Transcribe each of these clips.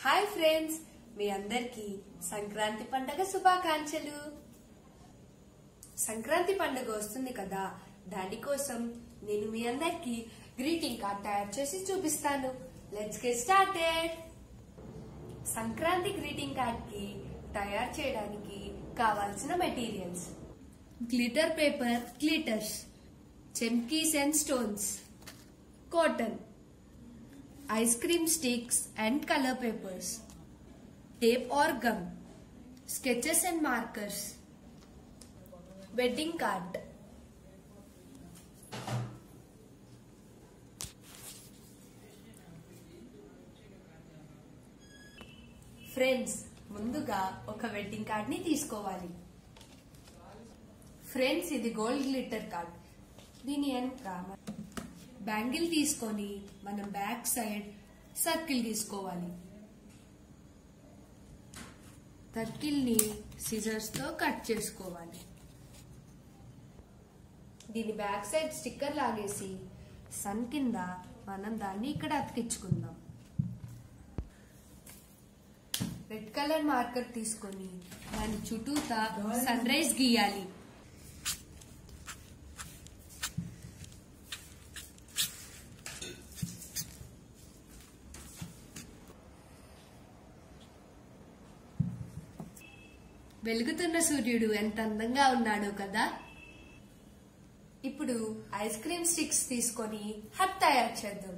Hi friends మీ అందరికీ సంక్రాంతి పండగ శుభాకాంక్షలు సంక్రాంతి పండుగ వస్తుంది కదా దానికోసం నేను మీ అందరికీ గ్రీటింగ్ కార్డ్ తయారు చేసి చూపిస్తాను let's get started Sankranti greeting card కి తయారు చేయడానికి కావాల్సిన మెటీరియల్స్ గ్లిటర్ పేపర్ గ్లిటర్స్ చెమ్కీస్ and stones cotton ice cream sticks and color papers, tape or gum, sketches and markers, wedding card. Friends ముందుగా ఒక వెడ్డింగ్ కార్డ్ ని తీసుకోవాలి ఫ్రెండ్స్ ఇది గోల్డ్ గ్లిటర్ కార్డ్ దీని వెనక బ్యాంగిల్ తీసుకొని మనం బ్యాక్ సైడ్ సర్కిల్ తీసుకోవాలి సర్కిల్ ని సిజర్స్ తో కట్ చేసుకోవాలి దీని బ్యాక్ సైడ్ స్టిక్కర్ లాగేసి సన్ కింద మనం దాన్ని ఇక్కడ అతికించుకుందాం రెడ్ కలర్ మార్కర్ తీసుకొని దాని చుట్టూతా సన్ రైజ్ గీయాలి వెలుగుతున్న సూర్యుడు ఎంత అందంగా ఉన్నాడో కదా ఇప్పుడు ఐస్ క్రీమ్ స్టిక్స్ తీసుకొని హట్ తయారు చేద్దాం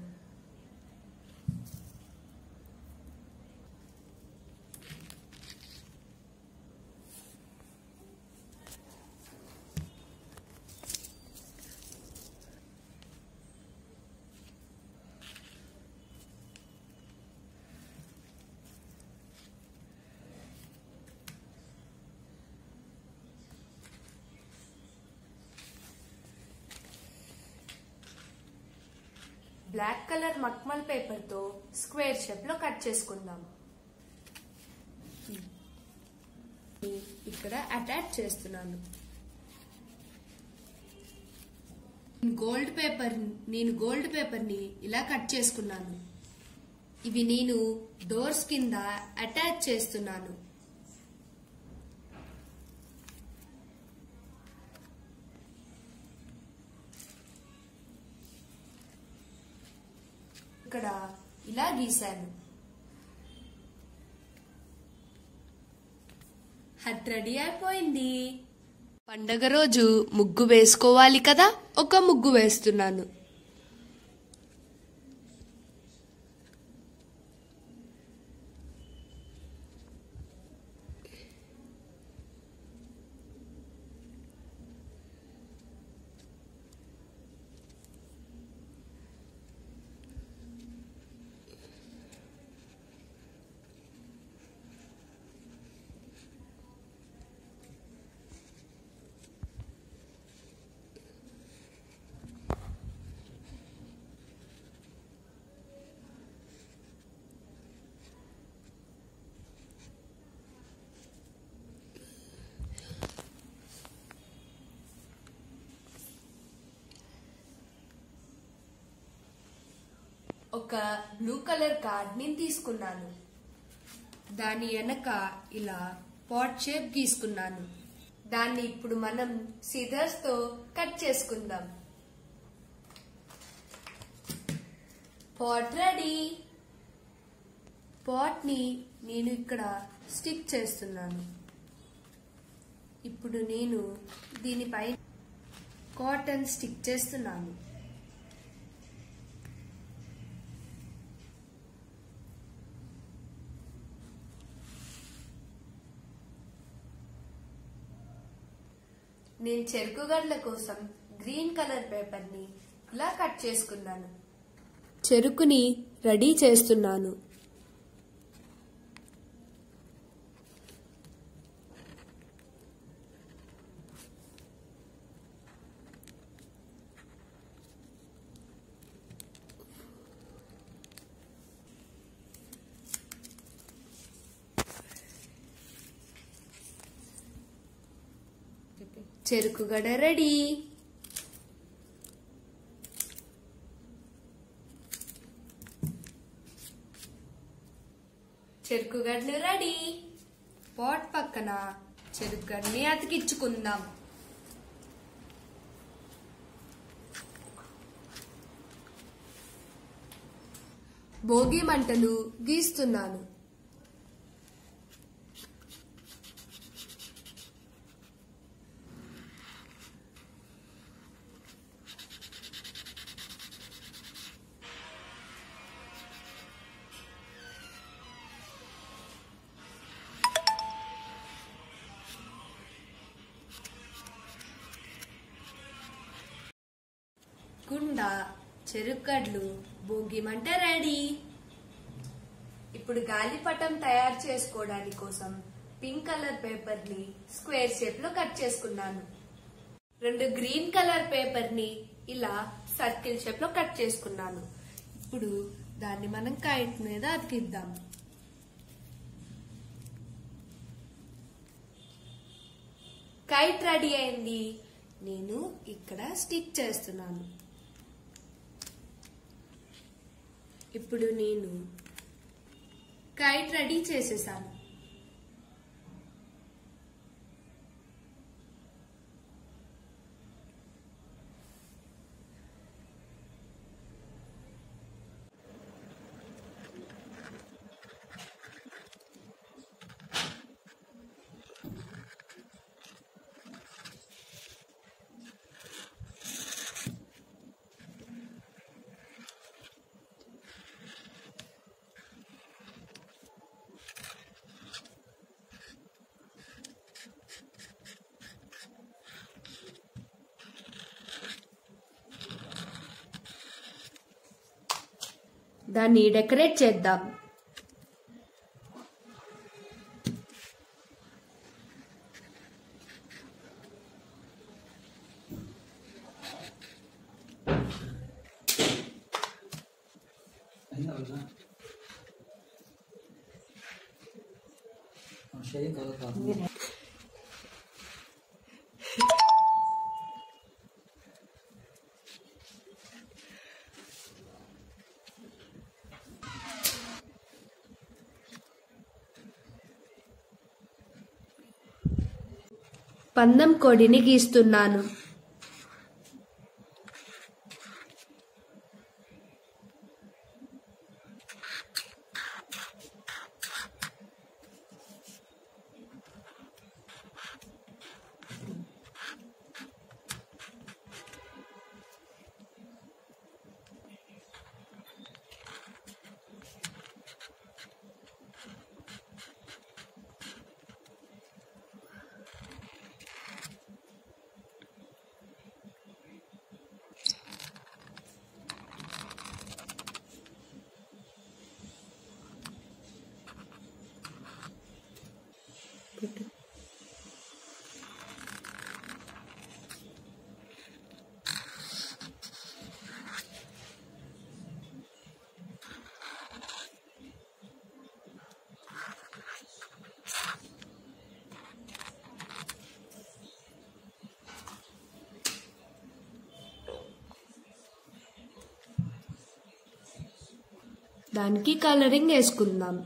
బ్లాక్ కలర్ మక్మల్ పేపర్ తో స్క్వేర్ షేప్ లో కట్ చేసుకుందాం ఇక్కడ అటాచ్ చేస్తున్నాను గోల్డ్ పేపర్ నేను గోల్డ్ పేపర్ ని ఇలా కట్ చేసుకున్నాను ఇవి నేను డోర్స్ కింద అటాచ్ చేస్తున్నాను ఇక్కడ ఇలా గీశాను హట్ రెడీ అయిపోయింది పండగ రోజు ముగ్గు వేసుకోవాలి కదా ఒక ముగ్గు వేస్తున్నాను ఒక బ్లూ కలర్ కార్డ్ ని తీసుకున్నాను దాని వెనక ఇలా పాట్ షేప్ గీసుకున్నాను దాన్ని ఇప్పుడు మనం సిజర్స్ తో కట్ చేసుకుందాం పాట్ రెడీ పాట్ ని నేను ఇక్కడ స్టిక్ చేస్తున్నాను ఇప్పుడు నేను దీనిపై కాటన్ స్టిక్ చేస్తున్నాను నేను చెరుకు గడ్ల కోసం గ్రీన్ కలర్ పేపర్ ని ఇలా కట్ చేసుకున్నాను చెరుకుని రెడీ చేస్తున్నాను చెరుకు గడ రెడీ చెరుకు గడ్డలు రెడీ పాట్ పక్కన చెరుకు గడ్డని అతికించుకుందాం భోగి మంటలు గీస్తున్నాను కుండ చెరుకడ్లు భోగి మంట రెడీ ఇప్పుడు గాలిపటం తయారు చేసుకోవడానికి కోసం పింక్ కలర్ పేపర్ ని స్క్వేర్ షేప్ లో కట్ చేసుకున్నాను రెండు గ్రీన్ కలర్ పేపర్ ని ఇలా సర్కిల్ షేప్ లో కట్ చేసుకున్నాను ఇప్పుడు దాన్ని మనం కైట్ మీద అతికిద్దాం కైట్ రెడీ అయింది నేను ఇక్కడ స్టిక్ చేస్తున్నాను ఇప్పుడు నేను కైట్ రెడీ చేసేసాను దాన్ని డెకరేట్ చేద్దాం Cheio, colocar. పందెం కోడిని గీస్తున్నాను దానికి కలరింగ్ వేసుకుందాం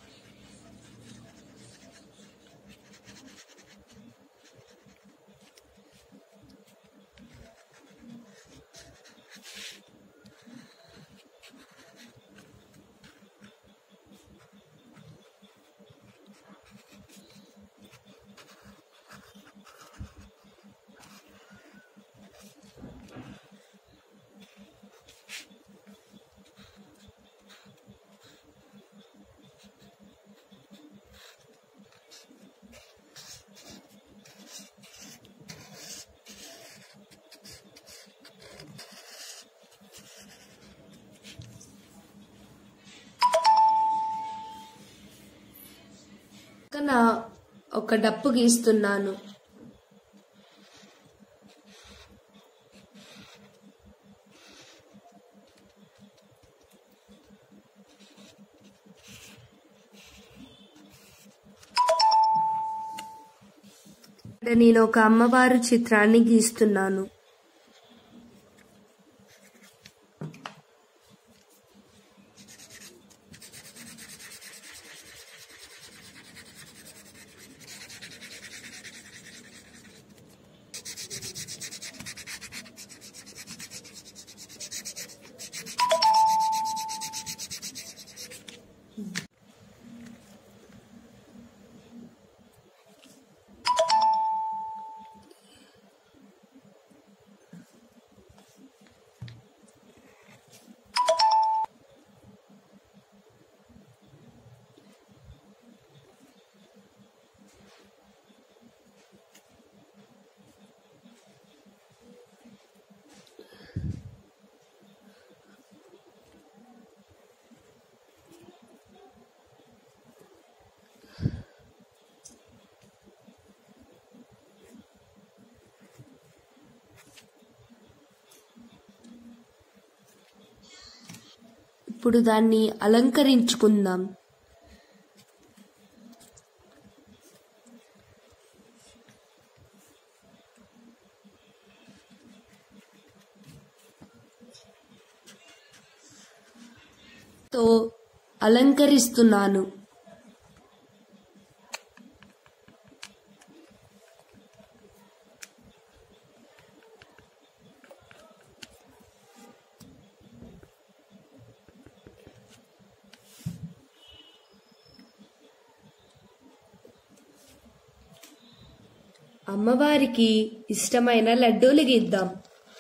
పక్కన ఒక డప్పు గీస్తున్నాను ఇక్కడ నేను ఒక అమ్మవారు చిత్రాన్ని గీస్తున్నాను ఇప్పుడు దాన్ని అలంకరించుకుందాం తో అలంకరిస్తున్నాను అమ్మవారికి ఇష్టమైన లడ్డూలు గీద్దాం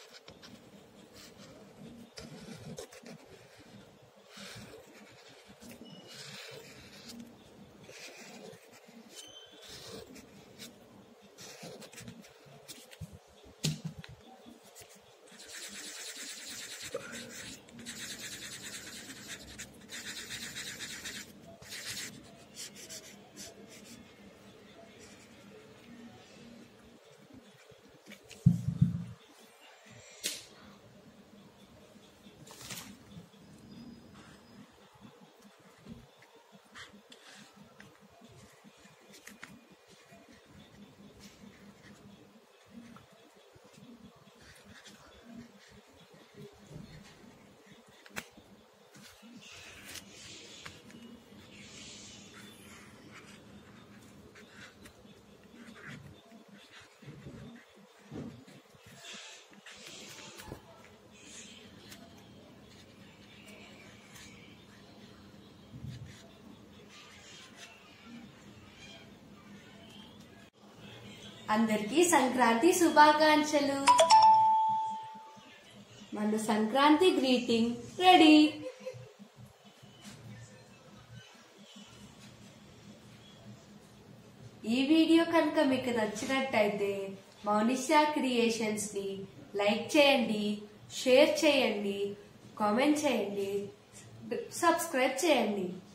అందరికీ సంక్రాంతి శుభాకాంక్షలు మన సంక్రాంతి గ్రీటింగ్ రెడీ ఈ వీడియో కనుక మీకు నచ్చినట్టయితే మౌనిషా క్రియేషన్స్ ని లైక్ చేయండి షేర్ చేయండి కామెంట్ చేయండి సబ్స్క్రైబ్ చేయండి